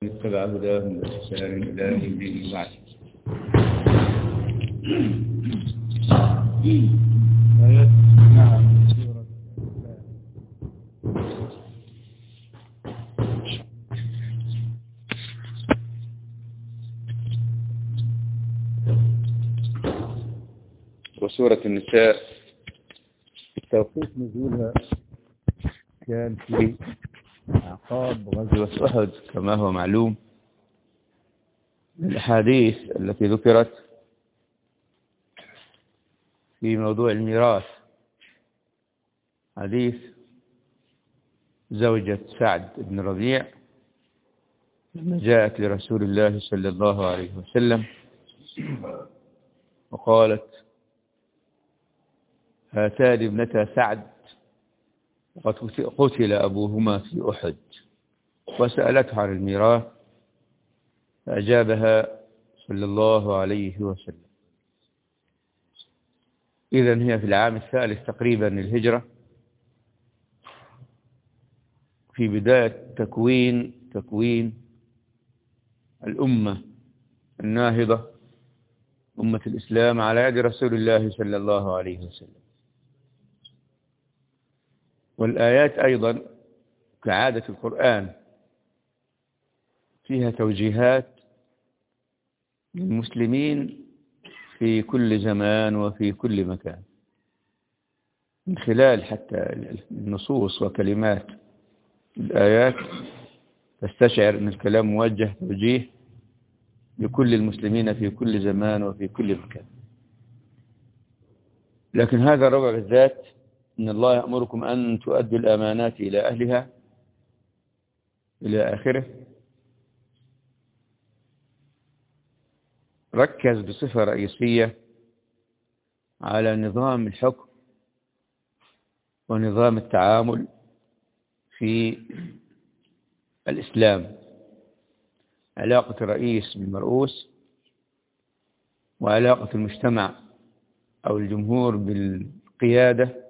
اتبع هداهم بإحسان إلى يوم الدين بعد نعم وسورة النساء توقيت نزولها كان في أعقاب غزوة أحد كما هو معلوم الأحاديث التي ذكرت في موضوع الميراث حديث زوجة سعد بن ربيع لما جاءت لرسول الله صلى الله عليه وسلم وقالت هاتان ابنتا سعد وقد قتل أبوهما في أحد وسألته عن الميراث فأجابها صلى الله عليه وسلم إذا هي في العام الثالث تقريبا للهجرة في بداية تكوين تكوين الأمة الناهضة أمة الإسلام على يد رسول الله صلى الله عليه وسلم والآيات أيضا كعادة القرآن فيها توجيهات للمسلمين في كل زمان وفي كل مكان من خلال حتى النصوص وكلمات الآيات تستشعر أن الكلام موجه توجيه لكل المسلمين في كل زمان وفي كل مكان لكن هذا الربع بالذات إن الله يأمركم أن تؤدوا الأمانات إلى أهلها إلى آخره ركز بصفة رئيسية على نظام الحكم ونظام التعامل في الإسلام علاقة الرئيس بالمرؤوس وعلاقة المجتمع أو الجمهور بالقيادة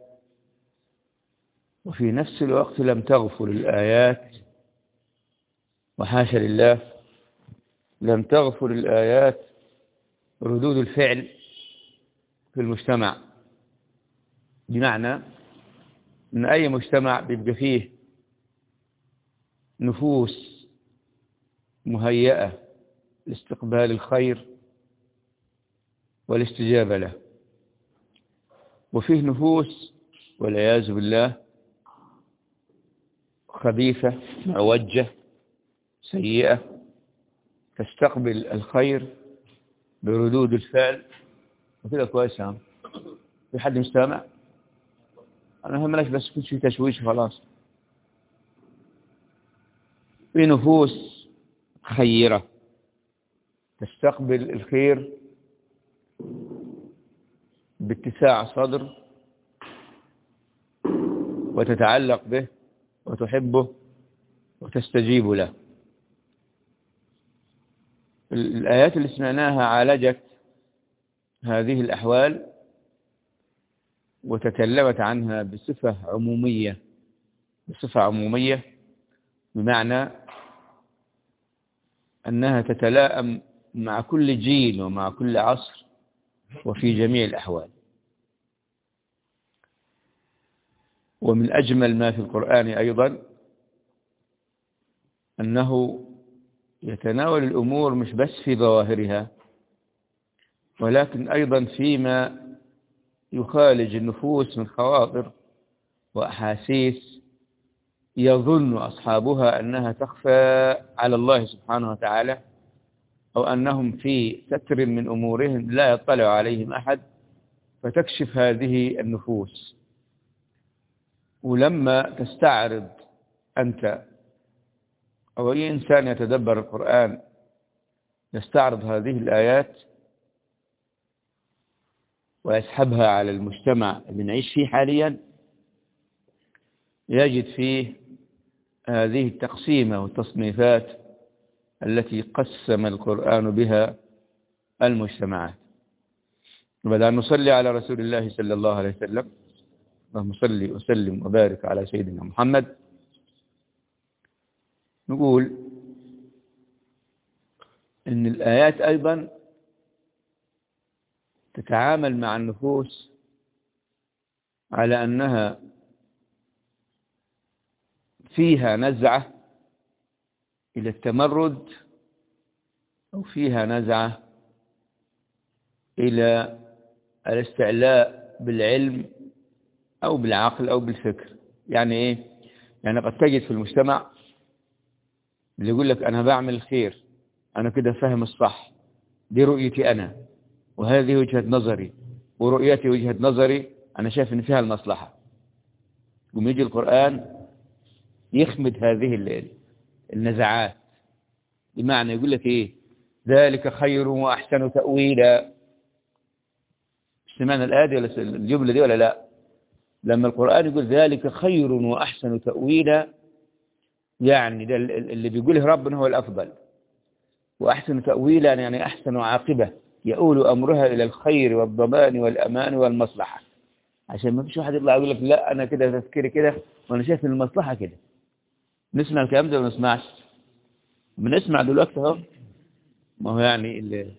وفي نفس الوقت لم تغفل الآيات وحاشا لله لم تغفل الآيات ردود الفعل في المجتمع بمعنى أن أي مجتمع بيبقى فيه نفوس مهيئة لاستقبال الخير والاستجابة له وفيه نفوس والعياذ بالله خبيثة معوجة سيئة تستقبل الخير بردود الفعل وكده كويس يا عم في حد مستمع انا هملاش بس كل شيء تشويش خلاص في نفوس خيرة تستقبل الخير باتساع صدر وتتعلق به وتحبه وتستجيب له الآيات اللي سمعناها عالجت هذه الأحوال وتكلمت عنها بصفة عمومية بصفة عمومية بمعنى أنها تتلائم مع كل جيل ومع كل عصر وفي جميع الأحوال ومن أجمل ما في القرآن أيضا أنه يتناول الأمور مش بس في ظواهرها ولكن أيضا فيما يخالج النفوس من خواطر وأحاسيس يظن أصحابها أنها تخفى على الله سبحانه وتعالى أو أنهم في ستر من أمورهم لا يطلع عليهم أحد فتكشف هذه النفوس ولما تستعرض أنت أو أي إنسان يتدبر القرآن يستعرض هذه الآيات ويسحبها على المجتمع اللي نعيش فيه حاليا يجد فيه هذه التقسيمة والتصنيفات التي قسم القرآن بها المجتمعات وبدأ أن نصلي على رسول الله صلى الله عليه وسلم اللهم صل وسلم وبارك على سيدنا محمد نقول ان الآيات أيضا تتعامل مع النفوس على أنها فيها نزعة إلى التمرد أو فيها نزعة إلى الاستعلاء بالعلم أو بالعقل أو بالفكر يعني إيه؟ يعني قد تجد في المجتمع اللي يقول لك أنا بعمل الخير أنا كده فاهم الصح دي رؤيتي أنا وهذه وجهة نظري ورؤيتي وجهة نظري أنا شايف إن فيها المصلحة يقوم يجي القرآن يخمد هذه النزعات بمعنى يقول لك إيه ذلك خير وأحسن تأويلا سمعنا الآية دي ولا الجملة دي ولا لا لما القرآن يقول ذلك خير وأحسن تأويلا يعني ده اللي بيقوله ربنا هو الأفضل وأحسن تأويلا يعني أحسن عاقبة يؤول أمرها إلى الخير والضمان والأمان والمصلحة عشان ما فيش واحد يطلع يقول لك لا أنا كده تفكيري كده وأنا شايف إن المصلحة كده نسمع الكلام ده ولا ما نسمعش بنسمع دلوقتي اهو ما هو يعني ال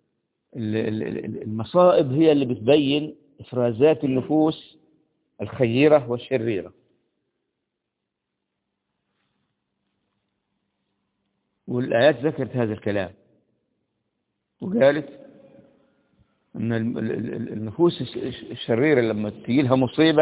المصائب هي اللي بتبين إفرازات النفوس الخيرة والشريرة والآيات ذكرت هذا الكلام وقالت أن النفوس الشريرة لما تجي لها مصيبة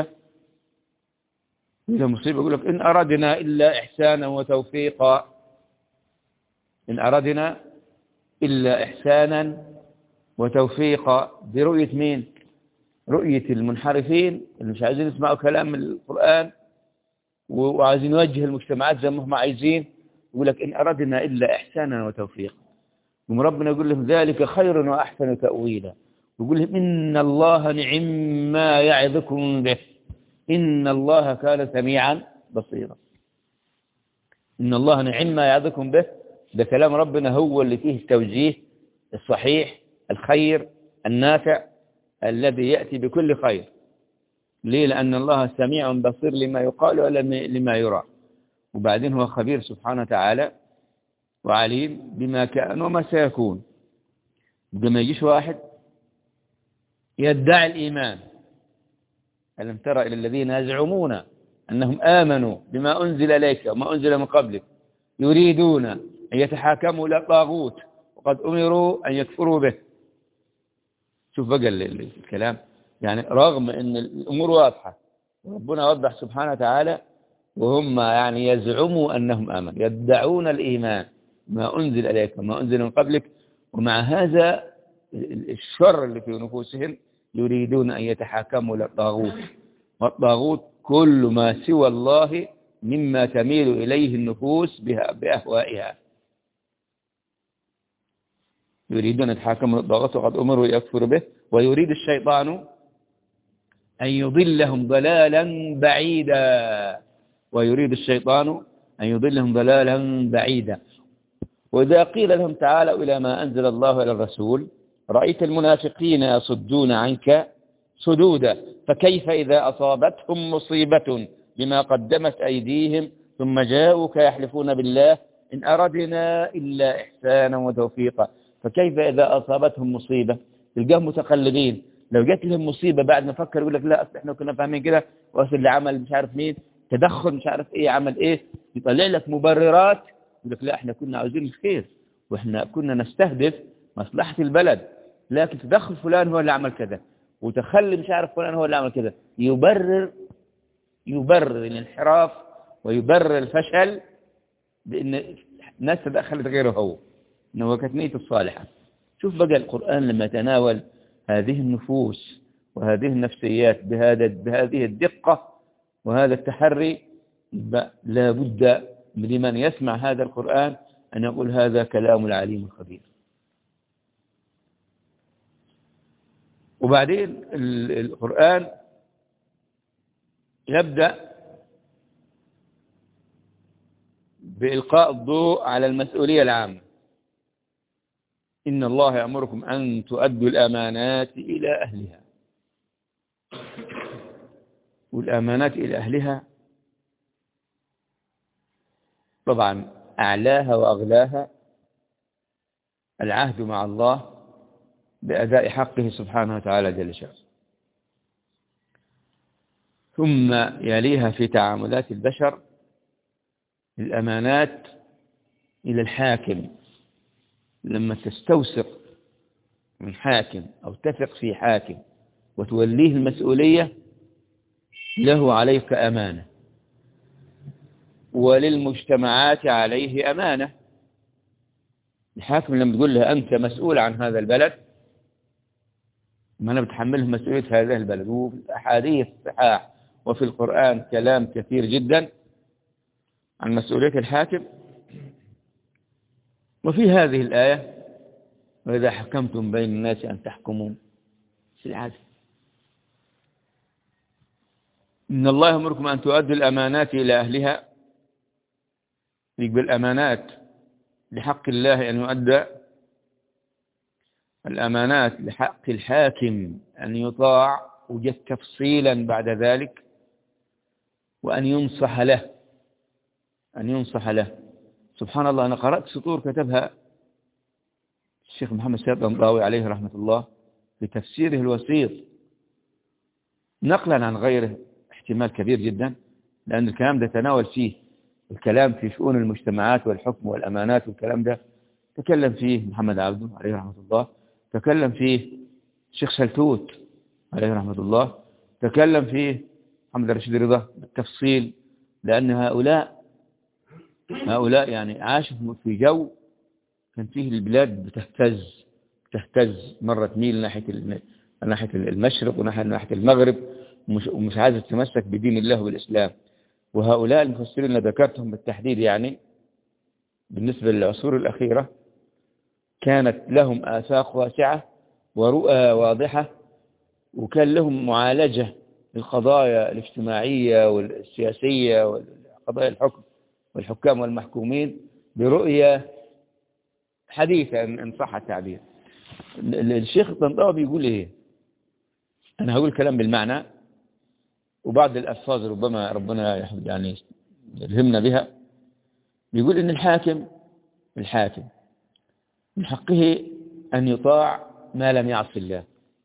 لها مصيبة يقول لك إن أردنا إلا إحسانا وتوفيقا إن أردنا إلا إحسانا وتوفيقا برؤية مين رؤية المنحرفين اللي مش عايزين يسمعوا كلام القرآن وعايزين يوجه المجتمعات زي ما هم عايزين يقول لك إن أردنا إلا إحسانا وتوفيقا ثم ربنا يقول لهم ذلك خير وأحسن تأويلا يقول لهم إن الله نعم ما يعظكم به إن الله كان سميعا بصيرا إن الله نعم ما يعظكم به ده كلام ربنا هو اللي فيه التوجيه الصحيح الخير النافع الذي يأتي بكل خير ليه لأن الله سميع بصير لما يقال ولا لما يرى وبعدين هو خبير سبحانه وتعالى وعليم بما كان وما سيكون ما يجيش واحد يدعي الإيمان ألم ترى إلى الذين يزعمون أنهم آمنوا بما أنزل إليك وما أنزل من قبلك يريدون أن يتحاكموا إلى الطاغوت وقد أمروا أن يكفروا به شوف بقى الكلام يعني رغم أن الأمور واضحة ربنا وضح سبحانه وتعالى وهم يعني يزعموا أنهم آمنوا يدعون الإيمان ما أنزل إليك وما أنزل من قبلك ومع هذا الشر اللي في نفوسهم يريدون أن يتحاكموا إلى الطاغوت والطاغوت كل ما سوى الله مما تميل إليه النفوس بها بأهوائها يريدون أن يتحاكموا الطاغوت وقد أمروا يكفر به ويريد الشيطان أن يضلهم ضلالا بعيدا ويريد الشيطان أن يضلهم ضلالا بعيدا وإذا قيل لهم تعالوا إلى ما أنزل الله إلى الرسول رأيت المنافقين يصدون عنك صدودا فكيف إذا أصابتهم مصيبة بما قدمت أيديهم ثم جاءوك يحلفون بالله إن أردنا إلا إحسانا وتوفيقا فكيف إذا أصابتهم مصيبة تلقاهم متقلبين لو جات لهم مصيبة بعد ما فكر يقول لك لا أصل إحنا كنا فاهمين كده وأصل اللي عمل مش عارف مين تدخل مش عارف إيه عمل إيه يطلع لك مبررات يقول لك لا إحنا كنا عاوزين الخير وإحنا كنا نستهدف مصلحة البلد لكن تدخل فلان هو اللي عمل كذا وتخلي مش عارف فلان هو اللي عمل كذا يبرر يبرر الانحراف ويبرر الفشل بأن ناس تدخلت غيره هو إنه كانت نيته الصالحة شوف بقى القرآن لما تناول هذه النفوس وهذه النفسيات بهذا بهذه الدقة وهذا التحري لا بد لمن يسمع هذا القرآن أن يقول هذا كلام العليم الخبير وبعدين القرآن يبدأ بإلقاء الضوء على المسؤولية العامة إن الله يأمركم أن تؤدوا الأمانات إلى أهلها والأمانات إلى أهلها طبعا أعلاها وأغلاها العهد مع الله بأداء حقه سبحانه وتعالى جل شأنه ثم يليها في تعاملات البشر الأمانات إلى الحاكم لما تستوثق من حاكم أو تثق في حاكم وتوليه المسؤولية له عليك أمانة وللمجتمعات عليه أمانة الحاكم لما تقول له أنت مسؤول عن هذا البلد ما أنا بتحمله مسؤولية هذا البلد وفي الأحاديث الصحاح وفي القرآن كلام كثير جدا عن مسؤولية الحاكم وفي هذه الآية وإذا حكمتم بين الناس أن تحكموا في العدل إن الله يأمركم أن تؤدوا الأمانات إلى أهلها بالأمانات لحق الله أن يؤدى الأمانات لحق الحاكم أن يطاع وجد تفصيلا بعد ذلك وأن ينصح له أن ينصح له سبحان الله أنا قرأت سطور كتبها الشيخ محمد سيد الأنضاوي عليه رحمة الله في تفسيره الوسيط نقلا عن غيره احتمال كبير جدا لأن الكلام ده تناول فيه الكلام في شؤون المجتمعات والحكم والأمانات والكلام ده تكلم فيه محمد عبده عليه رحمة الله تكلم فيه الشيخ شلتوت عليه رحمة الله تكلم فيه محمد رشيد رضا بالتفصيل لأن هؤلاء هؤلاء يعني عاشوا في جو كان فيه البلاد بتهتز تهتز مرة تميل ناحية ناحية المشرق وناحية ناحية المغرب ومش, ومش عايزة تتمسك بدين الله والإسلام وهؤلاء المفسرين اللي ذكرتهم بالتحديد يعني بالنسبة للعصور الأخيرة كانت لهم آفاق واسعة ورؤى واضحة وكان لهم معالجة للقضايا الاجتماعية والسياسية وقضايا الحكم والحكام والمحكومين برؤية حديثة إن صح التعبير الشيخ الطنطاوي بيقول إيه أنا هقول كلام بالمعنى وبعض الألفاظ ربما ربنا يعني يلهمنا بها بيقول إن الحاكم الحاكم من حقه أن يطاع ما لم يعص الله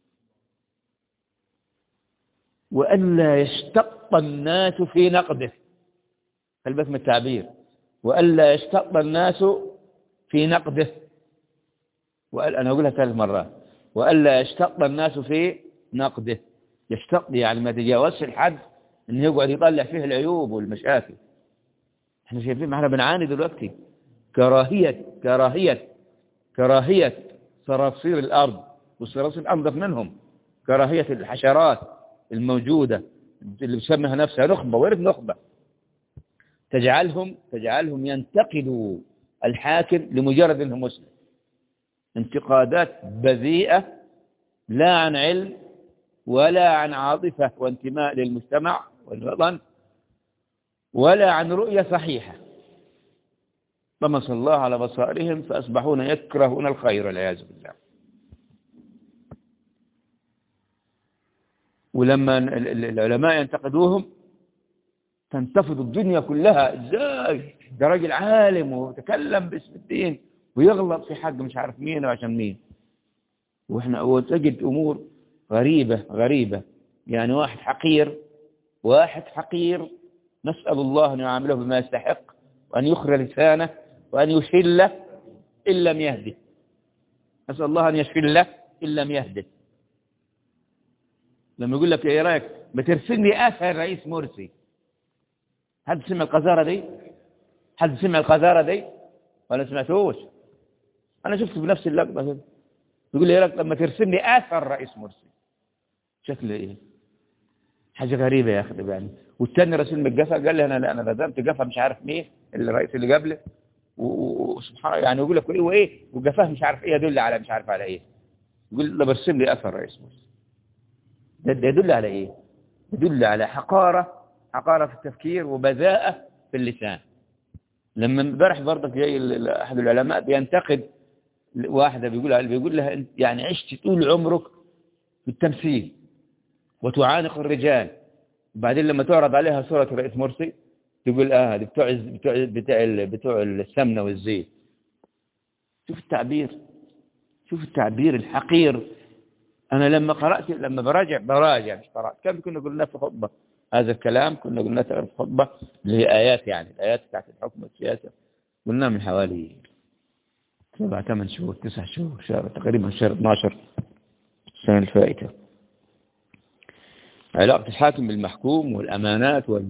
وأن لا يشتق الناس في نقده البث من التعبير وأن لا يشتق الناس في نقده وقال أنا أقولها ثلاث مرات وألا يشتق الناس في نقده يشتق يعني ما تجاوزش الحد إنه يقعد يطلع فيه العيوب والمشاكل احنا شايفين ما احنا بنعاني دلوقتي كراهية كراهية كراهية صراصير الأرض والصراصير أنظف منهم كراهية الحشرات الموجودة اللي بسميها نفسها نخبة وين نخبة تجعلهم تجعلهم ينتقدوا الحاكم لمجرد انه مسلم انتقادات بذيئة لا عن علم ولا عن عاطفة وانتماء للمجتمع والوطن ولا عن رؤية صحيحة طمس الله على بصائرهم فأصبحون يكرهون الخير والعياذ بالله ولما العلماء ينتقدوهم تنتفض الدنيا كلها ازاي ده راجل عالم وتكلم باسم الدين ويغلط في حق مش عارف مين وعشان مين واحنا وتجد امور غريبة غريبة يعني واحد حقير واحد حقير نسأل الله أن يعامله بما يستحق وأن يخرى لسانه وأن يشله إن لم يهده نسأل الله أن يشله إن لم يهده لما يقول لك ايه رايك بترسل لي اثر رئيس مرسي حد سمع القذارة دي حد سمع القذارة دي ولا سمعتوش انا شفت بنفس اللقطة كده يقول لي لك لما ترسم لي اثر رئيس مرسي شكله ايه حاجة غريبة يا اخي يعني والتاني رسول من الجفا قال لي انا انا لزمت جفا مش عارف مين الرئيس اللي قبله وسبحان الله يعني يقول لك ايه وايه وجفاه مش عارف ايه يدل على مش عارف على ايه يقول له برسم لي اثر رئيس مرسي ده يدل على ايه يدل على حقارة حقارة في التفكير وبذاءة في اللسان لما امبارح برضك جاي احد العلماء بينتقد واحده بيقول بيقول لها انت يعني عشت طول عمرك في التمثيل وتعانق الرجال وبعدين لما تعرض عليها صورة رئيس مرسي تقول اه هذه بتوع بتوع بتوع بتوع السمنه والزيت شوف التعبير شوف التعبير الحقير أنا لما قرأت لما براجع براجع مش قرأت كم كنا قلنا في خطبة هذا الكلام كنا قلنا في خطبة اللي هي آيات يعني الآيات بتاعت الحكم والسياسة قلنا من حوالي سبع ثمان شهور تسع شهور شهر تقريبا شهر 12 السنة الفائتة علاقة الحاكم بالمحكوم والأمانات وال...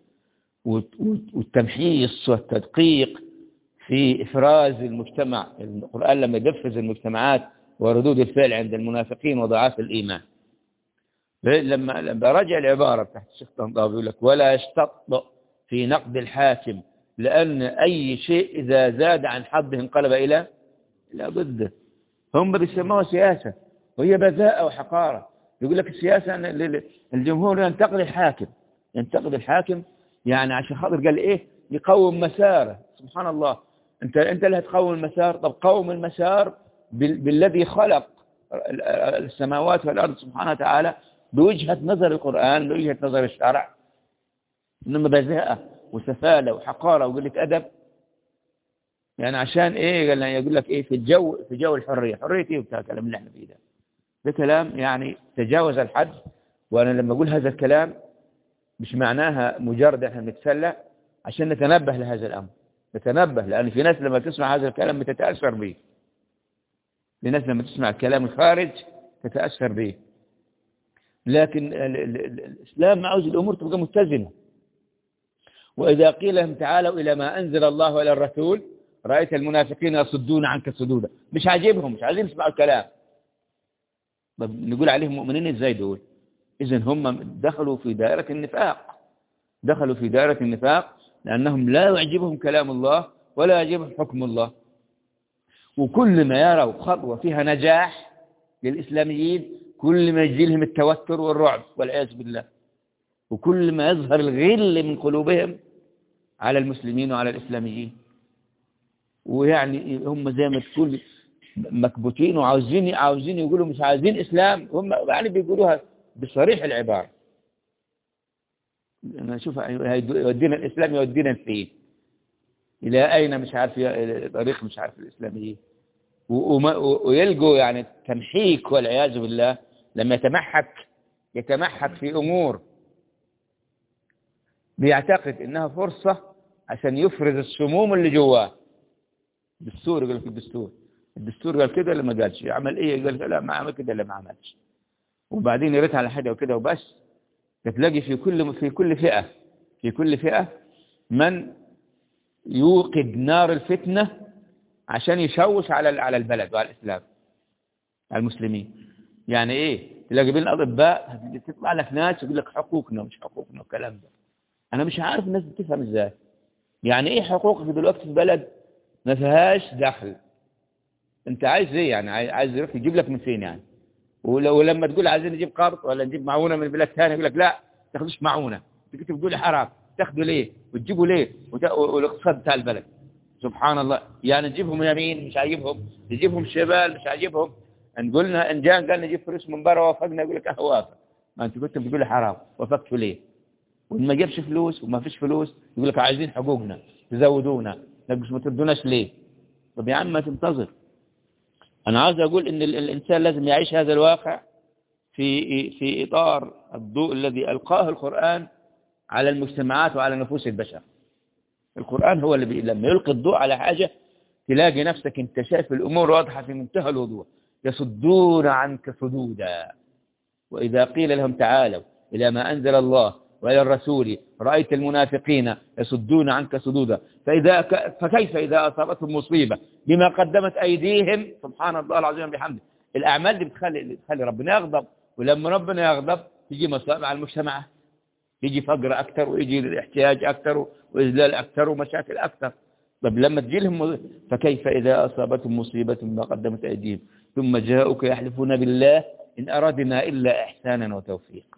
والتمحيص والتدقيق في إفراز المجتمع القرآن لما يدفز المجتمعات وردود الفعل عند المنافقين وضعاف الإيمان لما لما رجع العبارة تحت الشيخ طنطاوي يقول لك ولا يشتط في نقد الحاكم لأن أي شيء إذا زاد عن حده انقلب إلى لا ضده هم بيسموها سياسة وهي بذاءة وحقارة يقول لك السياسة الجمهور ينتقد الحاكم ينتقد الحاكم يعني عشان خاطر قال إيه يقوم مساره سبحان الله أنت أنت اللي هتقوم المسار طب قوم المسار بالذي خلق السماوات والأرض سبحانه وتعالى بوجهة نظر القرآن بوجهة نظر الشرع إنما بذاءة وسفالة وحقارة وقلة أدب يعني عشان إيه قال يقول لك إيه في الجو في جو الحرية حرية إيه وبتاع الكلام اللي احنا فيه ده ده كلام يعني تجاوز الحد وأنا لما أقول هذا الكلام مش معناها مجرد احنا نتسلى عشان نتنبه لهذا الأمر نتنبه لأن في ناس لما تسمع هذا الكلام بتتأثر به في ناس لما تسمع الكلام الخارج تتأثر به لكن الإسلام عاوز الأمور تبقى متزنة وإذا قيل لهم تعالوا إلى ما أنزل الله وإلى الرسول رأيت المنافقين يصدون عنك صدودا مش عاجبهم مش عايزين يسمعوا الكلام نقول عليهم مؤمنين ازاي دول إذن هم دخلوا في دائرة النفاق دخلوا في دائرة النفاق لأنهم لا يعجبهم كلام الله ولا يعجبهم حكم الله وكل ما يروا خطوة فيها نجاح للإسلاميين كل ما يجي لهم التوتر والرعب والعياذ بالله وكل ما يظهر الغل من قلوبهم على المسلمين وعلى الإسلاميين ويعني هم زي ما تقول مكبوتين وعاوزين عاوزين يقولوا مش عايزين إسلام هم يعني بيقولوها بصريح العبارة أنا أشوف يودينا الإسلام يودينا فين إلى أين مش عارف طريق مش عارف الإسلاميين ويلقوا يعني التمحيك والعياذ بالله لما يتمحك يتمحك في أمور بيعتقد إنها فرصة عشان يفرز السموم اللي جواه الدستور يقول لك الدستور الدستور قال كده ولا ما قالش عمل ايه قال لا ما عمل كده ولا ما عملش وبعدين يريت على حاجه وكده وبس تلاقي في كل في كل فئه في كل فئه من يوقد نار الفتنه عشان يشوش على على البلد وعلى الاسلام على المسلمين يعني ايه تلاقي بين الاطباء تطلع لك ناس يقول لك حقوقنا ومش حقوقنا والكلام ده انا مش عارف الناس بتفهم ازاي يعني ايه حقوقك دلوقتي في بلد ما فيهاش دخل انت عايز ايه يعني عايز يروح يجيب لك من فين يعني ولو لما تقول عايزين نجيب قرض ولا نجيب معونه من بلاد ثانيه يقول لك لا تاخذوش معونه انت بتقول لي حرام تاخذوا ليه وتجيبوا ليه والاقتصاد بتاع البلد سبحان الله يعني نجيبهم يمين مش عاجبهم نجيبهم شمال مش عاجبهم ان قلنا ان جان قال نجيب فلوس من برا وافقنا يقول لك اه وافق ما انت كنت بتقول لي حرام وافقتوا ليه وما جابش فلوس وما فيش فلوس يقول لك عايزين حقوقنا تزودونا مش ما تردوناش ليه طب يا عم ما تنتظر أنا عاوز أقول إن الإنسان لازم يعيش هذا الواقع في في إطار الضوء الذي ألقاه القرآن على المجتمعات وعلى نفوس البشر القرآن هو اللي لما يلقي الضوء على حاجة تلاقي نفسك انت شايف الأمور واضحة في منتهى الوضوح يصدون عنك صدودا وإذا قيل لهم تعالوا إلى ما أنزل الله وإلى الرسول رأيت المنافقين يصدون عنك صدودا فإذا ك... فكيف إذا أصابتهم مصيبة بما قدمت أيديهم سبحان الله العظيم بحمده الأعمال دي بتخلي, بتخلي ربنا يغضب ولما ربنا يغضب تيجي مصائب على المجتمع يجي فقر أكثر ويجي احتياج أكثر وإذلال أكثر ومشاكل أكثر طب لما تجي لهم فكيف إذا أصابتهم مصيبة بما قدمت أيديهم ثم جاءوك يحلفون بالله إن أردنا إلا إحسانا وتوفيقا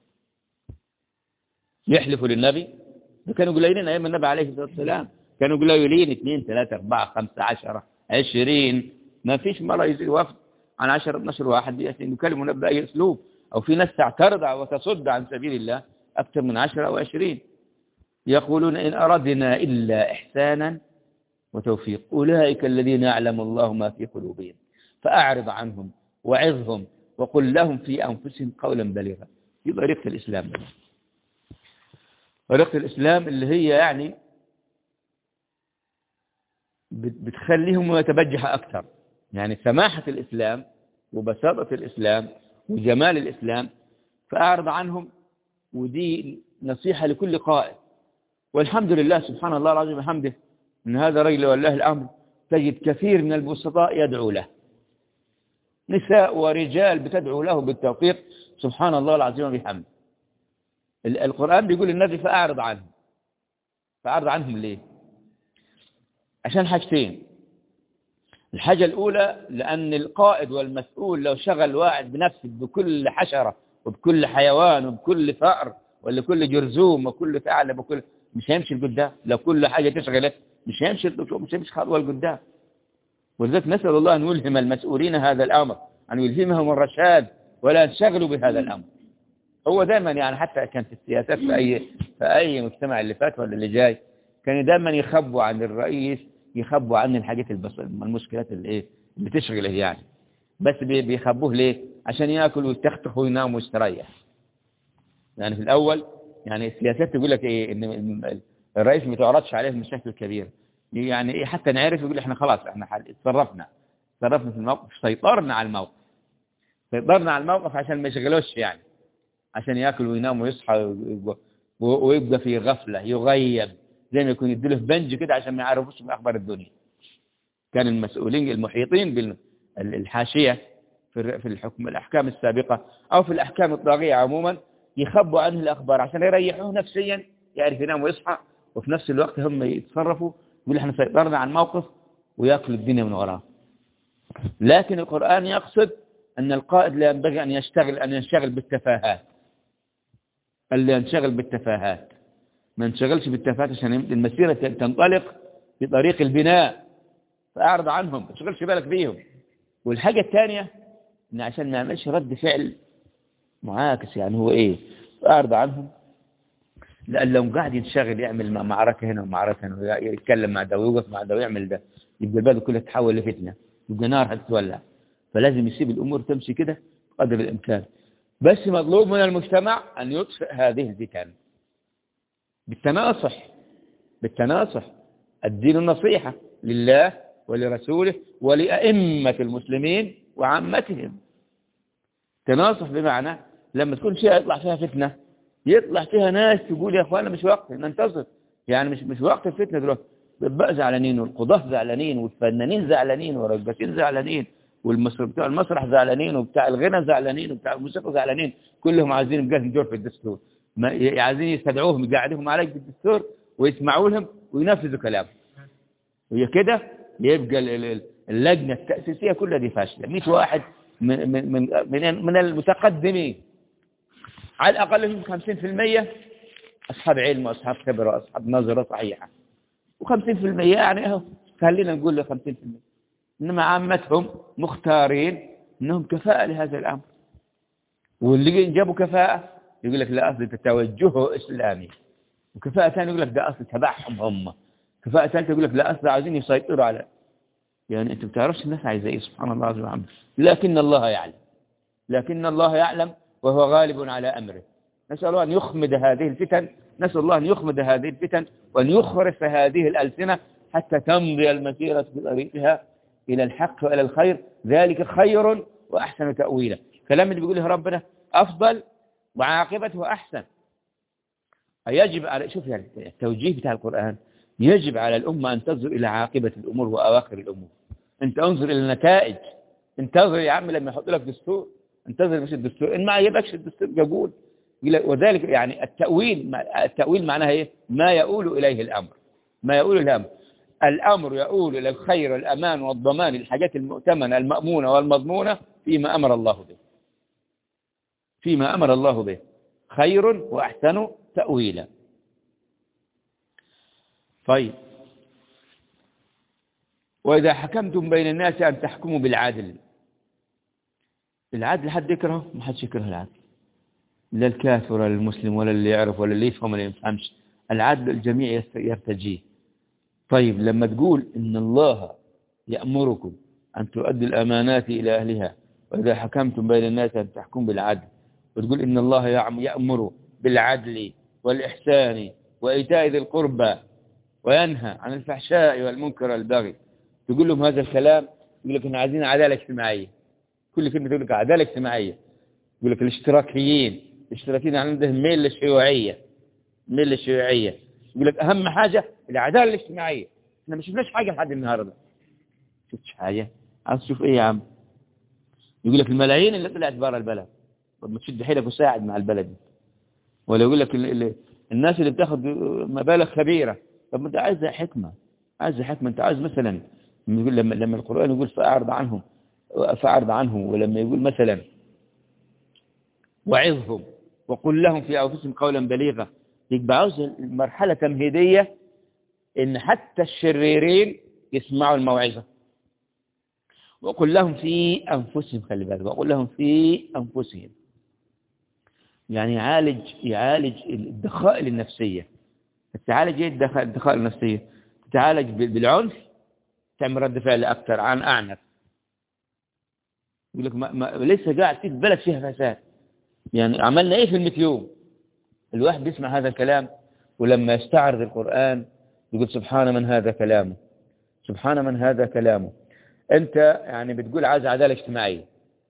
يحلفوا للنبي كانوا قليلين أيام النبي عليه الصلاة والسلام كانوا قليلين اثنين ثلاثة أربعة خمسة عشرة عشرين ما فيش مرة يزيد وفد عن عشر 12 واحد يكلموا النبي بأي أسلوب أو في ناس تعترض وتصد عن سبيل الله أكثر من عشرة أو عشرين يقولون إن أردنا إلا إحسانا وتوفيق أولئك الذين يعلم الله ما في قلوبهم فأعرض عنهم وعظهم وقل لهم في أنفسهم قولا بليغا دي طريقة الإسلام طريقة الإسلام اللي هي يعني بتخليهم يتبجح أكثر يعني سماحة الإسلام وبساطة الإسلام وجمال الإسلام فأعرض عنهم ودي نصيحة لكل قائد والحمد لله سبحان الله العظيم وحمده أن هذا رجل والله الأمر تجد كثير من البسطاء يدعو له نساء ورجال بتدعو له بالتوفيق سبحان الله العظيم وبحمده القرآن بيقول النبي فأعرض عنهم فأعرض عنهم ليه عشان حاجتين الحاجة الأولى لأن القائد والمسؤول لو شغل واحد بنفسه بكل حشرة وبكل حيوان وبكل فأر ولا كل جرزوم وكل ثعلب وكل مش هيمشي لقدام لو كل حاجة تشغله مش هيمشي مش هيمشي خطوة لقدام ولذلك نسأل الله أن يلهم المسؤولين هذا الأمر أن يلهمهم الرشاد ولا ينشغلوا بهذا الأمر هو دائما يعني حتى كان في السياسات في أي في أي مجتمع اللي فات ولا اللي جاي كانوا دائما يخبوا عن الرئيس يخبوا عن الحاجات البس... المشكلات اللي ايه اللي تشغله يعني بس بيخبوه ليه عشان ياكل ويستخطخ وينام ويستريح يعني في الأول يعني السياسات تقول لك ايه ان الرئيس ما تعرضش عليه المشاكل الكبيرة يعني ايه حتى نعرف يقول احنا خلاص احنا حل اتصرفنا اتصرفنا في الموقف سيطرنا على الموقف سيطرنا على الموقف عشان ما يشغلوش يعني عشان ياكل وينام ويصحى ويبقى في غفلة يغيب زي ما يكون يديله في بنج كده عشان ما يعرفوش بأخبار الدنيا كان المسؤولين المحيطين بالحاشية في الحكم الأحكام السابقة أو في الأحكام الطاغية عموما يخبوا عنه الأخبار عشان يريحوه نفسيا يعرف ينام ويصحى وفي نفس الوقت هم يتصرفوا يقول احنا سيطرنا على الموقف ويأكل الدنيا من وراه لكن القرآن يقصد أن القائد لا ينبغي أن يشتغل أن ينشغل بالتفاهات اللي ينشغل بالتفاهات ما ينشغلش بالتفاهات عشان المسيرة تنطلق في طريق البناء فأعرض عنهم ما تشغلش بالك بيهم والحاجة الثانية إن عشان ما يعملش رد فعل معاكس يعني هو إيه فأعرض عنهم لأن لو قاعد ينشغل يعمل معركة هنا ومعركة هنا يتكلم مع ده ويوقف مع ده ويعمل ده يبقى البلد كلها تتحول لفتنة يبقى نار هتتولع فلازم يسيب الأمور تمشي كده قدر الإمكان بس مطلوب من المجتمع أن يطفئ هذه الفتن بالتناصح بالتناصح الدين النصيحة لله ولرسوله ولأئمة المسلمين وعامتهم تناصح بمعنى لما تكون شيء يطلع فيها فتنة يطلع فيها ناس تقول يا اخوانا مش وقت ننتصر يعني مش مش وقت الفتنة دلوقتي بقى زعلانين والقضاة زعلانين والفنانين زعلانين والرقاصين زعلانين والمسرح بتاع المسرح زعلانين وبتاع الغنى زعلانين وبتاع الموسيقى زعلانين كلهم عايزين يبقى دور في الدستور ما عايزين يستدعوهم يقعدوهم عليك بالدستور ويسمعوا لهم وينفذوا كلامهم وهي كده يبقى اللجنة التأسيسية كلها دي فاشلة 100 واحد من من من, من المتقدمين على الأقل فيهم 50% أصحاب علم وأصحاب خبرة وأصحاب نظرة صحيحة و50% يعني اهو خلينا نقول له 50% إنما عامتهم مختارين إنهم كفاءة لهذا الأمر واللي جابوا كفاءة يقول لك لا أصل توجهه إسلامي وكفاءة ثانية يقول لك ده أصل تبعهم هم كفاءة ثالثة يقول لك لا أصل عايزين يسيطروا على يعني أنت بتعرفش الناس عايزة إيه سبحان الله عز وجل لكن الله يعلم لكن الله يعلم وهو غالب على أمره نسأل الله أن يخمد هذه الفتن نسأل الله أن يخمد هذه الفتن وأن يخرف هذه الألسنة حتى تمضي المسيرة في طريقها إلى الحق وإلى الخير ذلك خير وأحسن تأويلا كلام اللي بيقوله ربنا أفضل وعاقبته أحسن يجب على شوف يعني التوجيه بتاع القرآن يجب على الأمة أن تنظر إلى عاقبة الأمور وأواخر الأمور أنت انظر إلى النتائج انتظر يا عم لما يحط لك دستور انتظر مش الدستور إن ما يبقاش الدستور قبول وذلك يعني التأويل التأويل معناها إيه ما يؤول إليه الأمر ما يؤول الأمر الأمر يؤول إلى الخير والأمان والضمان الحاجات المؤتمنة المأمونة والمضمونة فيما أمر الله به فيما أمر الله به خير وأحسن تأويلا طيب وإذا حكمتم بين الناس أن تحكموا بالعدل العدل حد يكرهه ما حدش يكره العدل لا الكافر ولا المسلم ولا اللي يعرف ولا اللي يفهم ولا يفهمش العدل الجميع يرتجيه طيب لما تقول إن الله يأمركم أن تؤدي الأمانات إلى أهلها وإذا حكمتم بين الناس أن تحكم بالعدل وتقول إن الله يأمر بالعدل والإحسان وإيتاء ذي القربى وينهى عن الفحشاء والمنكر والبغي تقول لهم هذا الكلام يقول لك احنا عايزين عدالة اجتماعية كل كلمة تقول لك عدالة اجتماعية يقول لك الاشتراكيين الاشتراكيين عندهم ميل للشيوعية ميل للشيوعية يقول لك أهم حاجة العدالة الاجتماعية احنا ما شفناش حاجة لحد النهاردة شفتش حاجة عايز تشوف ايه يا عم يقول لك الملايين اللي طلعت برا البلد طب ما تشد حيلك وساعد مع البلد ولا يقول لك الناس اللي بتاخد مبالغ كبيرة طب انت عايز حكمة عايز حكمة انت عايز مثلا يقول لما لما القرآن يقول فأعرض عنهم فأعرض عنهم ولما يقول مثلا وعظهم وقل لهم في أنفسهم قولا بليغا يبقى عاوز مرحلة تمهيدية إن حتى الشريرين يسمعوا الموعظة وقل لهم في أنفسهم خلي بالك وقل لهم في أنفسهم يعني يعالج يعالج الدخائل النفسية تعالج ايه الدخائل النفسية تعالج بالعنف تعمل رد فعل أكثر عن أعنف يقول لك ما, ما لسه قاعد في بلد فيها فساد يعني عملنا ايه في المئة يوم الواحد بيسمع هذا الكلام ولما يستعرض القرآن يقول سبحان من هذا كلامه سبحان من هذا كلامه انت يعني بتقول عايز عدالة اجتماعية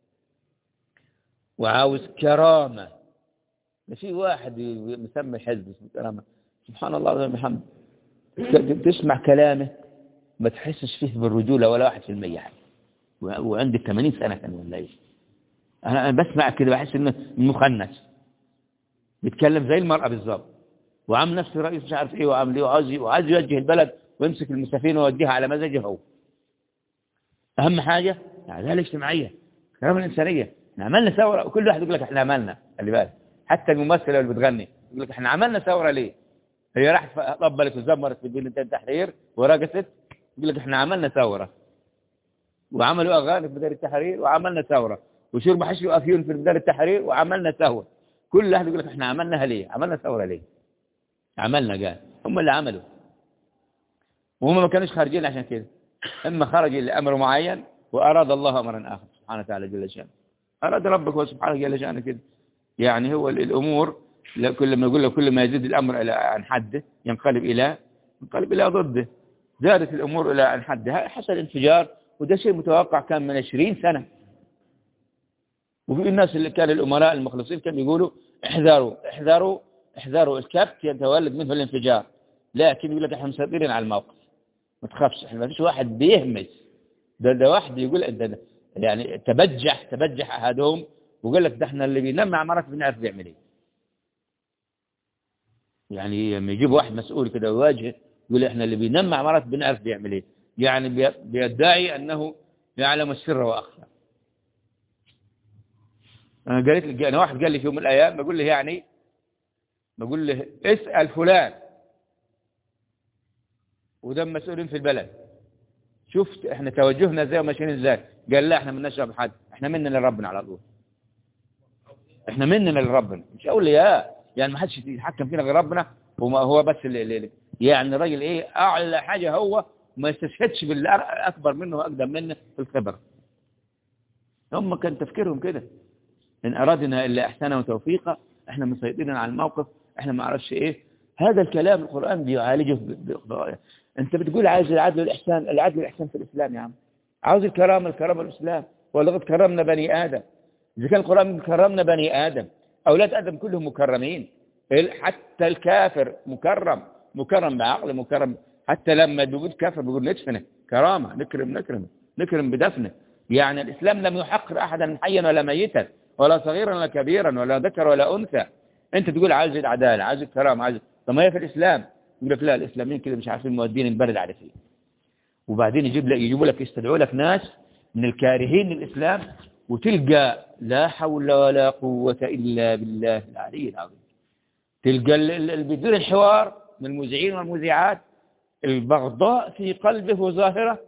وعاوز كرامة في واحد مسمى حزب اسمه كرامة سبحان الله وبحمده تسمع كلامه ما تحسش فيه بالرجولة ولا واحد في المية حاجة وعندك 80 سنة كان ولا ايه انا بسمع كده بحس انه مخنث بيتكلم زي المرأة بالظبط وعامل نفسه رئيس مش عارف ايه وعامل ايه وعايز وعايز يوجه البلد ويمسك المسافين ويوديها على مزاجه هو اهم حاجة العداله الاجتماعية الكرامة الانسانية احنا عملنا ثورة وكل واحد يقول لك احنا عملنا خلي بالك حتى الممثلة اللي بتغني يقول لك احنا عملنا ثورة ليه هي راحت طبلت وزمرت في بين التحرير ورقصت يقول لك احنا عملنا ثورة وعملوا اغاني في ميدان التحرير وعملنا ثورة وشرب حشو افيون في ميدان التحرير وعملنا ثورة كل واحد يقول لك احنا عملناها ليه عملنا ثورة ليه عملنا قال هم اللي عملوا وهم ما كانوش خارجين عشان كده اما خرج لامر معين واراد الله امرا اخر سبحانه وتعالى جل شانه اراد ربك وسبحانه جل شانه كده يعني هو الامور كل ما يقول له كل ما يزيد الامر الى عن حده ينقلب الى ينقلب الى ضده زادت الامور الى عن حدها حصل انفجار وده شيء متوقع كان من 20 سنه وفي الناس اللي كان الأمراء المخلصين كانوا يقولوا احذروا احذروا احذروا الكبت يتولد منه الانفجار لكن يقول لك احنا مسيطرين على الموقف ما تخافش احنا ما فيش واحد بيهمس ده ده واحد يقول ده, ده يعني تبجح تبجح احدهم وقال لك ده احنا اللي بينام مع مرات بنعرف بيعمل ايه يعني لما يجيب واحد مسؤول كده ويواجه يقول احنا اللي بينام مع مرات بنعرف بيعمل ايه يعني بيدعي انه يعلم السر واخفى انا قالت لي انا واحد قال لي في يوم من الايام بقول له يعني بقول له اسال فلان وده مسؤولين في البلد شفت احنا توجهنا ازاي وماشيين ازاي قال لا احنا ما نشرب حد احنا مننا لربنا على طول احنا مننا لربنا مش اولياء يعني ما حدش يتحكم فينا غير ربنا وما هو بس اللي, اللي يعني الراجل ايه اعلى حاجه هو ما يستشهدش باللي اكبر منه واقدم منه في الخبره هم كان تفكيرهم كده إن أردنا إلا إحسانا وتوفيقا إحنا مسيطرين على الموقف إحنا ما عرفش إيه هذا الكلام القرآن بيعالجه بغاية أنت بتقول عايز العدل والإحسان العدل والإحسان في الإسلام يا عم عاوز الكرامة الكرامة الإسلام ولقد كرمنا بني آدم إذا كان القرآن كرمنا بني آدم أولاد آدم كلهم مكرمين حتى الكافر مكرم مكرم بعقل مكرم حتى لما بيقول كافر بيقول ندفنه كرامة نكرم نكرم نكرم بدفنه يعني الإسلام لم يحقر أحدا حيا ولا ميتا ولا صغيرا ولا كبيرا ولا ذكر ولا أنثى أنت تقول عايز العدالة عايز الكرامة عايز طب ما هي في الإسلام يقول لك لا الإسلاميين كده مش عارفين مودين البلد على فيه وبعدين يجيب لك يجيبوا لك يستدعوا لك ناس من الكارهين للإسلام وتلقى لا حول ولا قوة إلا بالله العلي العظيم تلقى اللي بيدير الحوار من المذيعين والمذيعات البغضاء في قلبه ظاهرة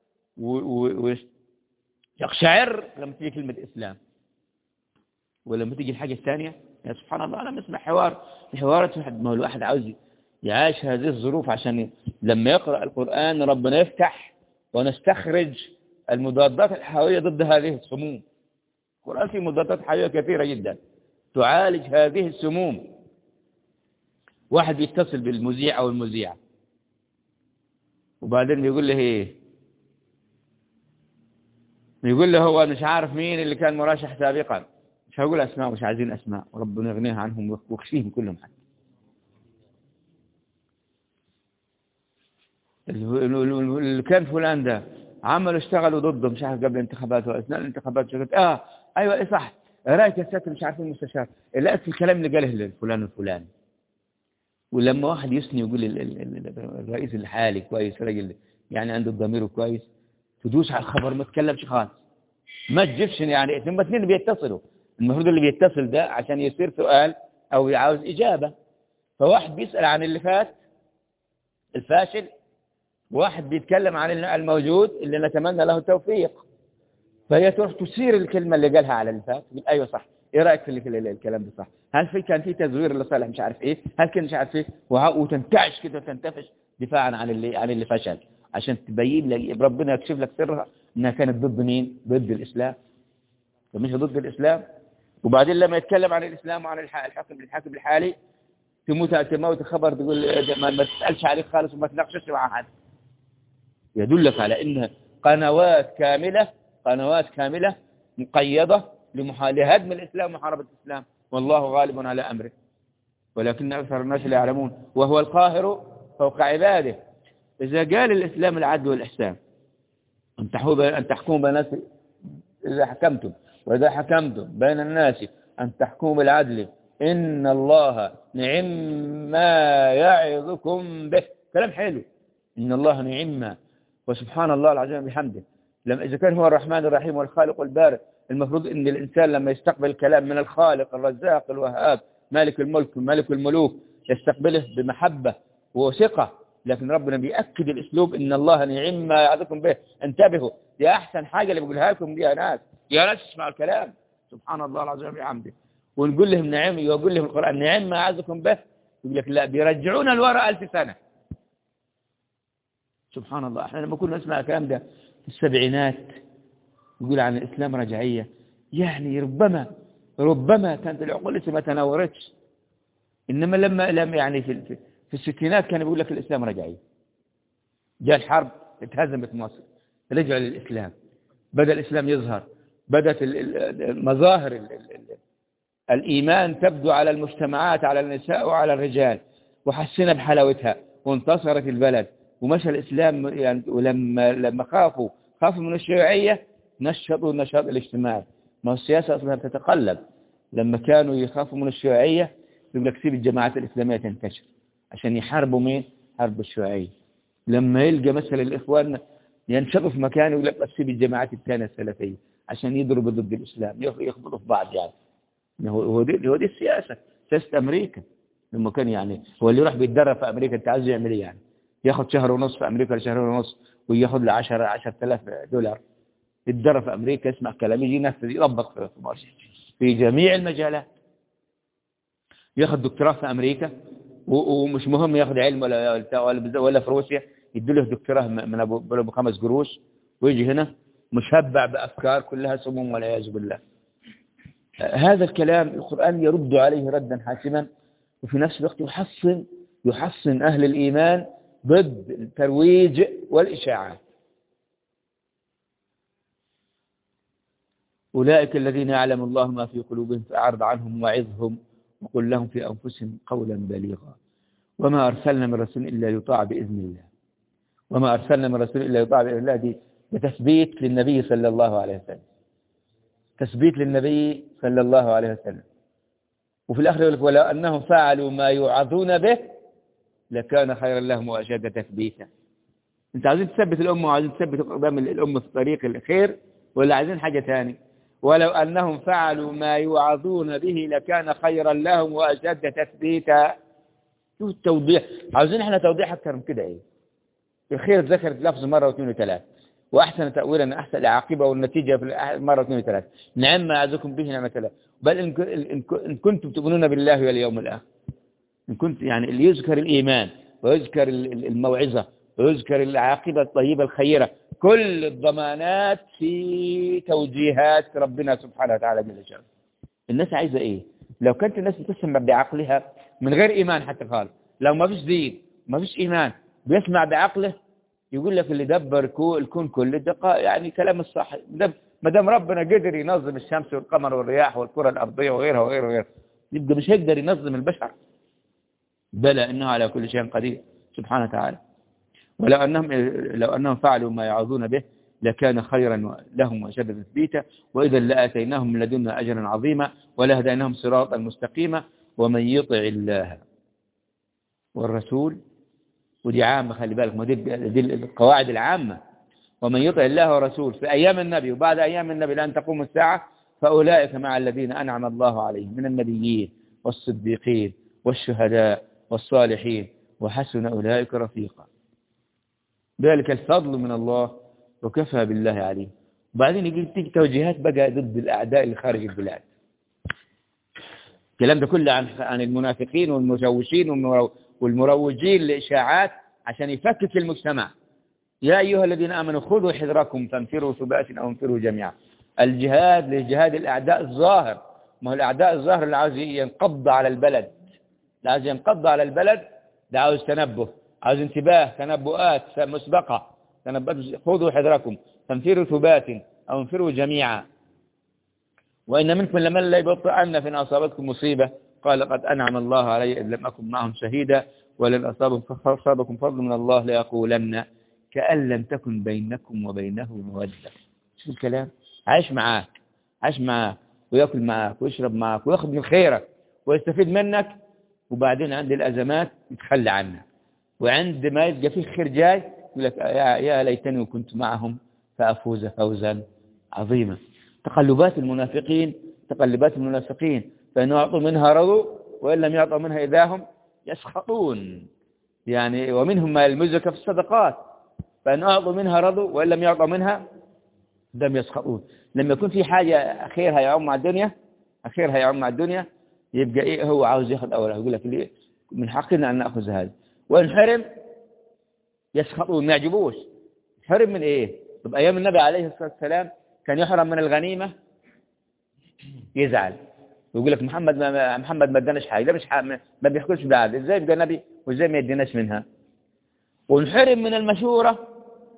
ويقشعر لما تيجي كلمة إسلام ولما تيجي الحاجة الثانية يا سبحان الله أنا بسمع حوار حوارات واحد ما هو الواحد عاوز يعيش هذه الظروف عشان لما يقرأ القرآن ربنا يفتح ونستخرج المضادات الحيوية ضد هذه السموم القرآن فيه مضادات حيوية كثيرة جدا تعالج هذه السموم واحد يتصل بالمذيع أو المذيعة وبعدين بيقول له ايه بيقول له هو مش عارف مين اللي كان مرشح سابقا مش هقول اسماء مش عايزين اسماء وربنا يغنيها عنهم ويخفيهم كلهم حتى اللي كان فلان ده عملوا اشتغلوا ضده مش عارف قبل الانتخابات واثناء الانتخابات شغلت اه ايوه ايه صح رايك يا ساتر مش عارف المستشار لا في الكلام اللي قاله لفلان الفلاني ولما واحد يثني يقول الرئيس الحالي كويس راجل يعني عنده الضمير كويس تدوس على الخبر ما تكلمش خالص ما تجيبش يعني ثم اثنين بيتصلوا المفروض اللي بيتصل ده عشان يصير سؤال او عاوز اجابه فواحد بيسال عن اللي فات الفاشل واحد بيتكلم عن الموجود اللي نتمنى له التوفيق فهي تروح تثير الكلمة اللي قالها على اللي فات تقول أيوة صح إيه رأيك في الكلام ده صح هل في كان في تزوير لصالح مش عارف إيه هل كان مش عارف إيه وتنتعش كده وتنتفش دفاعا عن اللي عن اللي فشل عشان تبين لك ربنا يكشف لك سرها انها كانت ضد مين ضد الإسلام فمش ضد الإسلام وبعدين لما يتكلم عن الإسلام وعن الحاكم الحاكم الحالي تموت تموت خبر تقول ما تسألش عليه خالص وما تناقشش مع حد يدلك على انها قنوات كاملة قنوات كاملة مقيدة لهدم الإسلام ومحاربة الإسلام والله غالب على أمره ولكن أكثر الناس لا يعلمون وهو القاهر فوق عباده إذا قال الإسلام العدل والإحسان أن أن تحكموا بين الناس إذا حكمتم وإذا حكمتم بين الناس أن تحكموا بالعدل إن الله نعم ما يعظكم به كلام حلو إن الله نعم ما وسبحان الله العظيم بحمده لما إذا كان هو الرحمن الرحيم والخالق والبارئ المفروض أن الإنسان لما يستقبل كلام من الخالق الرزاق الوهاب مالك الملك مالك الملوك يستقبله بمحبة وثقة لكن ربنا بيأكد الأسلوب إن الله نعم ما يعظكم به انتبهوا دي أحسن حاجة اللي بقولها لكم دي يا ناس يا ناس اسمعوا الكلام سبحان الله العظيم بحمده ونقول لهم نعم يقول لهم القرآن نعم ما يعظكم به يقول لك لا بيرجعونا الوراء ألف سنة سبحان الله احنا لما كنا نسمع الكلام ده في السبعينات يقول عن الإسلام رجعية يعني ربما ربما كانت العقول لسه ما تناورتش إنما لما لما يعني في في الستينات كان يقول لك الإسلام رجعية جاء الحرب اتهزمت مصر رجع للإسلام بدأ الإسلام يظهر بدأت مظاهر الإيمان تبدو على المجتمعات على النساء وعلى الرجال وحسنا بحلاوتها وانتصرت البلد ومشى الإسلام يعني ولما لما خافوا خافوا من الشيوعية نشطوا النشاط الاجتماعي ما السياسة أصلا تتقلب لما كانوا يخافوا من الشيوعية يقول لك سيب الجماعات الإسلامية تنتشر عشان يحاربوا مين؟ حرب الشيوعية لما يلقى مثلا الإخوان ينشطوا في مكان يقول لك سيب الجماعات الثانية السلفية عشان يضربوا ضد الإسلام يخبطوا في بعض يعني هو دي, هو دي السياسة سياسة أمريكا لما كان يعني هو اللي يروح بيتدرب في أمريكا أنت عايز يعمل إيه يعني ياخد شهر ونص في أمريكا لشهر ونص وياخد له 10 10000 دولار يتدرب في أمريكا يسمع كلام يجي ينفذ يطبق في مصر في جميع المجالات ياخد دكتوراه في أمريكا ومش مهم ياخد علم ولا ولا في روسيا يدوا له دكتوراه من ابو خمس قروش ويجي هنا مشبع بأفكار كلها سموم والعياذ بالله هذا الكلام القرآن يرد عليه ردا حاسما وفي نفس الوقت يحصن يحصن أهل الإيمان ضد الترويج والإشاعات أولئك الذين يعلم الله ما في قلوبهم فأعرض عنهم وعظهم وقل لهم في أنفسهم قولا بليغا وما أرسلنا من رسول إلا يطاع بإذن الله وما أرسلنا من رسول إلا يطاع بإذن الله دي بتثبيت للنبي صلى الله عليه وسلم تثبيت للنبي صلى الله عليه وسلم وفي الآخر يقول لك ولو أنهم فعلوا ما يوعظون به لكان خيرا لهم وأشد تثبيتا انت عايزين تثبت الأمة وعايزين تثبت قدام الأمة في طريق الخير ولا عايزين حاجة ثانية ولو أنهم فعلوا ما يوعظون به لكان خيرا لهم وأشد تثبيتا شوف التوضيح عاوزين احنا توضيح أكثر من كده ايه الخير ذكرت لفظ مرة واثنين وثلاث وأحسن تأويلا أحسن العاقبة والنتيجة في مرة واثنين وثلاث نعم ما أعزكم به نعمة الله بل إن كنتم تؤمنون بالله واليوم الآخر إن كنت يعني اللي يذكر الإيمان ويذكر الموعظة ويذكر العاقبة الطيبة الخيرة كل الضمانات في توجيهات ربنا سبحانه وتعالى جل جلاله الناس عايزة ايه لو كانت الناس بتسمع بعقلها من غير ايمان حتى خالص لو ما فيش دين ما فيش ايمان بيسمع بعقله يقول لك اللي دبر الكون كله ده يعني كلام الصح ما دام ربنا قدر ينظم الشمس والقمر والرياح والكرة الأرضية وغيرها وغيرها وغيرها يبقى مش هيقدر ينظم البشر بلى إنه على كل شيء قدير سبحانه وتعالى ولو أنهم, لو أنهم فعلوا ما يعوذون به لكان خيرا لهم وشد تثبيتا وإذا لآتيناهم من لدنا أجرا عظيما ولهديناهم صراطا مستقيما ومن يطع الله والرسول ودي عامة خلي بالك ما دي, دي القواعد العامة ومن يطع الله ورسول في أيام النبي وبعد أيام النبي لأن تقوم الساعة فأولئك مع الذين أنعم الله عليهم من النبيين والصديقين والشهداء والصالحين وحسن أولئك رفيقا ذلك الفضل من الله وكفى بالله عليه وبعدين يجي تيجي توجيهات بقى ضد الأعداء اللي خارج البلاد الكلام ده كله عن عن المنافقين والمشوشين والمروجين لإشاعات عشان يفكك المجتمع يا أيها الذين آمنوا خذوا حذركم فانفروا ثبات أو انفروا جميعا الجهاد لجهاد الأعداء الظاهر ما هو الأعداء الظاهر اللي عاوز ينقض على البلد اللي عاوز ينقض على البلد ده عاوز تنبه عاوز انتباه تنبؤات مسبقة تنبؤات خذوا حذركم فانفروا ثبات أو انفروا جميعا وإن منكم لمن لا يبطئن في أصابتكم مصيبة قال قد أنعم الله علي إذ لم أكن معهم شهيدا ولن أصابكم فضل من الله ليقولن كأن لم تكن بينكم وبينه مودة شوف الكلام عايش معاك عايش معاك ويأكل معاك ويشرب معاك وياخذ من خيرك ويستفيد منك وبعدين عند الأزمات يتخلى عنك وعند ما يبقى فيه خير جاي يقول لك يا, يا ليتني كنت معهم فأفوز فوزا عظيما تقلبات المنافقين تقلبات المنافقين فإن أعطوا منها رضوا وإن لم يعطوا منها إذا هم يسخطون يعني ومنهم ما يلمزك في الصدقات فإن أعطوا منها رضوا وإن لم يعطوا منها لم يسخطون لما يكون في حاجة خيرها يعم مع الدنيا خيرها يعم مع الدنيا يبقى إيه هو عاوز ياخذ أولا يقول لك ليه من حقنا أن نأخذ هذا وإن حرم يسخطون ما يعجبوش حرم من إيه طب أيام النبي عليه الصلاة والسلام كان يحرم من الغنيمة يزعل ويقول لك محمد ما محمد ما اداناش حاجه ده مش ما بيحكمش بعد ازاي يبقى نبي وازاي ما يديناش منها ونحرم من المشوره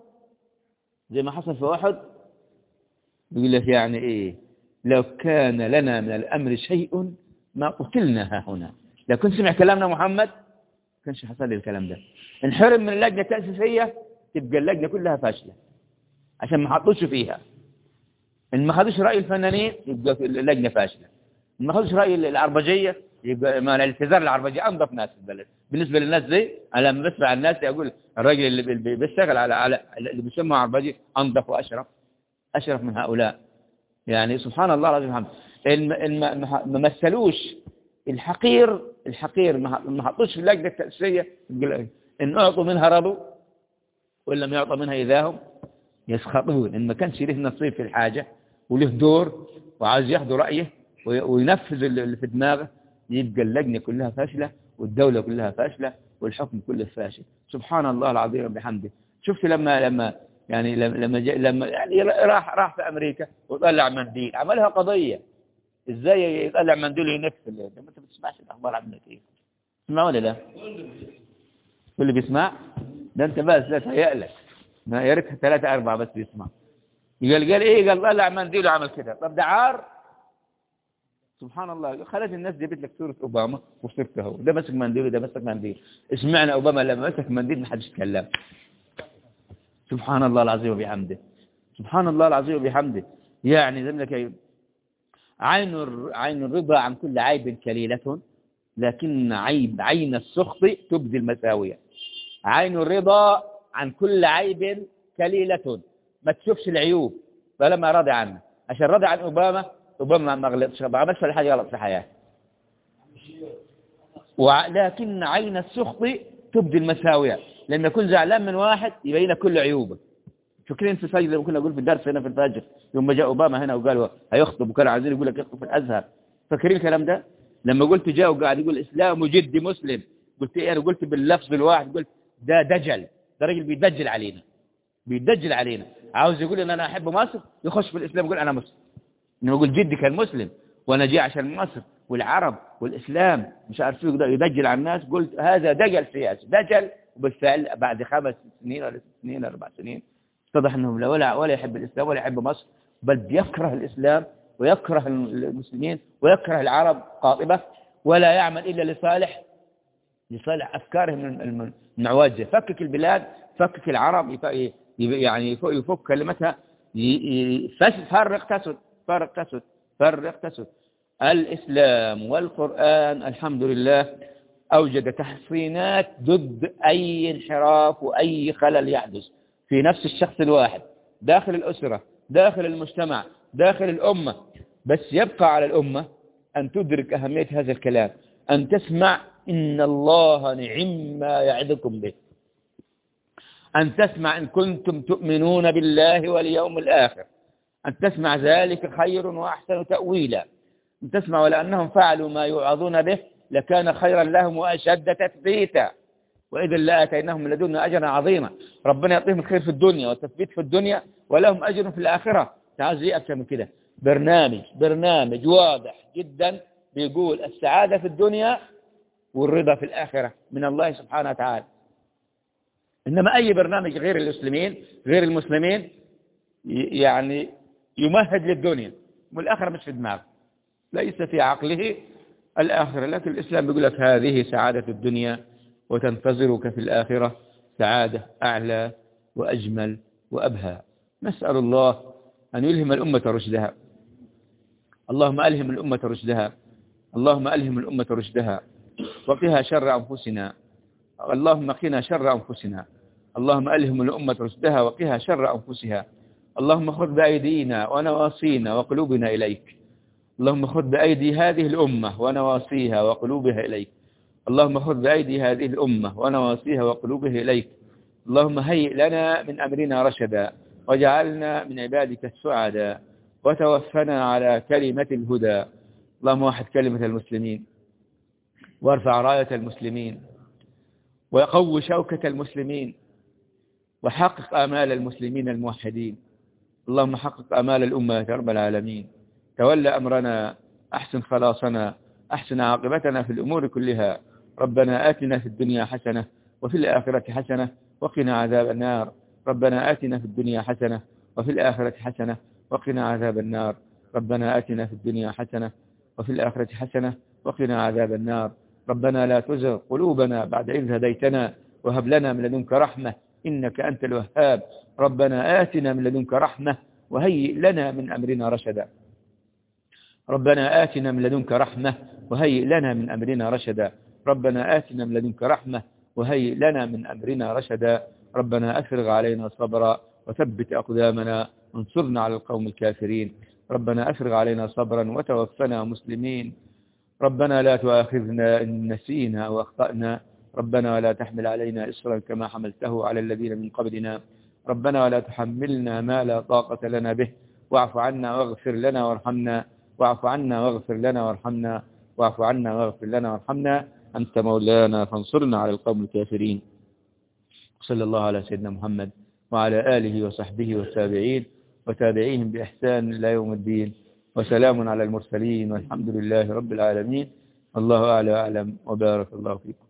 زي ما حصل في احد يقول لك يعني ايه لو كان لنا من الامر شيء ما قتلنا ها هنا لو كنت سمع كلامنا محمد كانش حصل لي الكلام ده انحرم من اللجنه التاسيسيه تبقى اللجنه كلها فاشله عشان ما حطوش فيها ان ما خدوش راي الفنانين يبقى اللجنه فاشله ما خدش رأي العربجية يبقى ما الالتزام العربجية أنظف ناس في البلد بالنسبة للناس دي أنا لما بسمع الناس أقول الراجل اللي بيشتغل على على اللي بيسمى عربجي أنظف وأشرف أشرف من هؤلاء يعني سبحان الله العظيم الحمد إن ما مثلوش الحقير الحقير ما حطوش في اللجنة التأسيسية إن أعطوا منها رضوا وإن لم يعطوا منها إذا هم يسخطون إن ما كانش له نصيب في الحاجة وله دور وعاوز ياخذوا رأيه وينفذ اللي في دماغه يبقى اللجنة كلها فاشلة والدولة كلها فاشلة والحكم كله فاشل سبحان الله العظيم وبحمده شفت لما لما يعني لما جاء لما يعني راح راح في امريكا وطلع منديل عملها قضيه ازاي يطلع منديل ينف اللي انت ما بتسمعش الاخبار عملت ايه تسمع ولا لا واللي بيسمع ده انت بس لا تهيأ لك ما يا ريت ثلاثة أربعة بس بيسمع قال قال إيه قال طلع منديل وعمل كده طب ده عار سبحان الله خلت الناس جابت لك صورة أوباما وصورته هو ده ماسك منديل وده ماسك منديل اسمعنا أوباما لما مسك منديل ما حدش يتكلم سبحان الله العظيم وبحمده سبحان الله العظيم وبحمده يعني زي لك عين عين الرضا عن كل عيب كليلة لكن عيب عين السخط تبدي المساوية عين الرضا عن كل عيب كليلة ما تشوفش العيوب فلما راضي عنه عشان راضي عن أوباما ربما ما غلطش ما عملش ولا حاجه غلط في حياته ولكن عين السخط تبدي المساوئ لما يكون زعلان من واحد يبين كل عيوبه فاكرين في سجد لما كنا نقول في الدرس هنا في الفجر يوم ما جاء اوباما هنا وقالوا هيخطب وكانوا عايزين يقول لك يخطب في الازهر فاكرين الكلام ده لما قلت جاء وقاعد يقول اسلام جدي مسلم قلت ايه انا قلت باللفظ الواحد قلت ده دجل ده راجل بيدجل علينا بيدجل علينا عاوز يقول ان انا احب مصر يخش في الاسلام يقول انا مسلم انه يقول جدي كان مسلم وانا جاي عشان مصر والعرب والاسلام مش عارف يقدر يدجل على الناس قلت هذا دجل سياسي دجل وبالفعل بعد خمس سنين ولا ست سنين ولا اربع سنين اتضح انهم لا ولا ولا يحب الاسلام ولا يحب مصر بل بيكره الاسلام ويكره المسلمين ويكره العرب قاطبه ولا يعمل الا لصالح لصالح افكارهم المعوجه فكك البلاد فكك العرب يف- يعني يف- يفك كلمتها ي- ي- فس- فرق تسد فرق تسد فرق تسد الإسلام والقرآن الحمد لله أوجد تحصينات ضد أي انحراف وأي خلل يحدث في نفس الشخص الواحد داخل الأسرة داخل المجتمع داخل الأمة بس يبقى على الأمة أن تدرك أهمية هذا الكلام أن تسمع إن الله نعم ما يعدكم به أن تسمع إن كنتم تؤمنون بالله واليوم الآخر أن تسمع ذلك خير وأحسن تأويلا أن تسمع ولأنهم فعلوا ما يوعظون به لكان خيرا لهم وأشد تثبيتا وإذا لآتيناهم من لدنا أجرا عظيما ربنا يعطيهم الخير في الدنيا والتثبيت في الدنيا ولهم أجر في الآخرة تعالوا زي أكثر من كده برنامج برنامج واضح جدا بيقول السعادة في الدنيا والرضا في الآخرة من الله سبحانه وتعالى إنما أي برنامج غير المسلمين غير المسلمين ي- يعني يمهد للدنيا والآخرة مش في دماغه ليس في عقله الآخرة لكن الإسلام بيقول لك هذه سعادة الدنيا وتنتظرك في الآخرة سعادة أعلى وأجمل وأبهى نسأل الله أن يلهم الأمة رشدها اللهم ألهم الأمة رشدها اللهم ألهم الأمة رشدها وقها شر أنفسنا اللهم قنا شر أنفسنا اللهم ألهم الأمة رشدها وقها شر أنفسها اللهم خذ بأيدينا ونواصينا وقلوبنا إليك اللهم خذ بأيدي هذه الأمة ونواصيها وقلوبها إليك اللهم خذ بأيدي هذه الأمة ونواصيها وقلوبها إليك اللهم هيئ لنا من أمرنا رشدا وجعلنا من عبادك السعداء وتوفنا على كلمة الهدى اللهم وحد كلمة المسلمين وارفع راية المسلمين وقو شوكة المسلمين وحقق آمال المسلمين الموحدين اللهم حقق آمال الأمة يا رب العالمين تولى أمرنا أحسن خلاصنا أحسن عاقبتنا في الأمور كلها ربنا آتنا في الدنيا حسنة وفي الآخرة حسنة وقنا عذاب النار ربنا آتنا في الدنيا حسنة وفي الآخرة حسنة وقنا عذاب النار ربنا آتنا في الدنيا حسنة وفي الآخرة حسنة وقنا عذاب النار ربنا لا تزغ قلوبنا بعد إذ هديتنا وهب لنا من لدنك رحمة إنك أنت الوهاب ربنا آتنا من لدنك رحمة وهيئ لنا من أمرنا رشدا ربنا آتنا من لدنك رحمة وهيئ لنا من أمرنا رشدا ربنا آتنا من لدنك رحمة وهيئ لنا من أمرنا رشدا ربنا أفرغ علينا صبرا وثبت أقدامنا وانصرنا على القوم الكافرين ربنا أفرغ علينا صبرا وتوفنا مسلمين ربنا لا تؤاخذنا إن نسينا أو أخطأنا ربنا ولا تحمل علينا إصرا كما حملته على الذين من قبلنا ربنا ولا تحملنا ما لا طاقة لنا به واعف عنا واغفر لنا وارحمنا واعف عنا واغفر لنا وارحمنا واعف عنا واغفر لنا وارحمنا أنت مولانا فانصرنا على القوم الكافرين صلى الله على سيدنا محمد وعلى آله وصحبه والتابعين وتابعيهم بإحسان إلى يوم الدين وسلام على المرسلين والحمد لله رب العالمين الله أعلى أعلم وبارك الله فيكم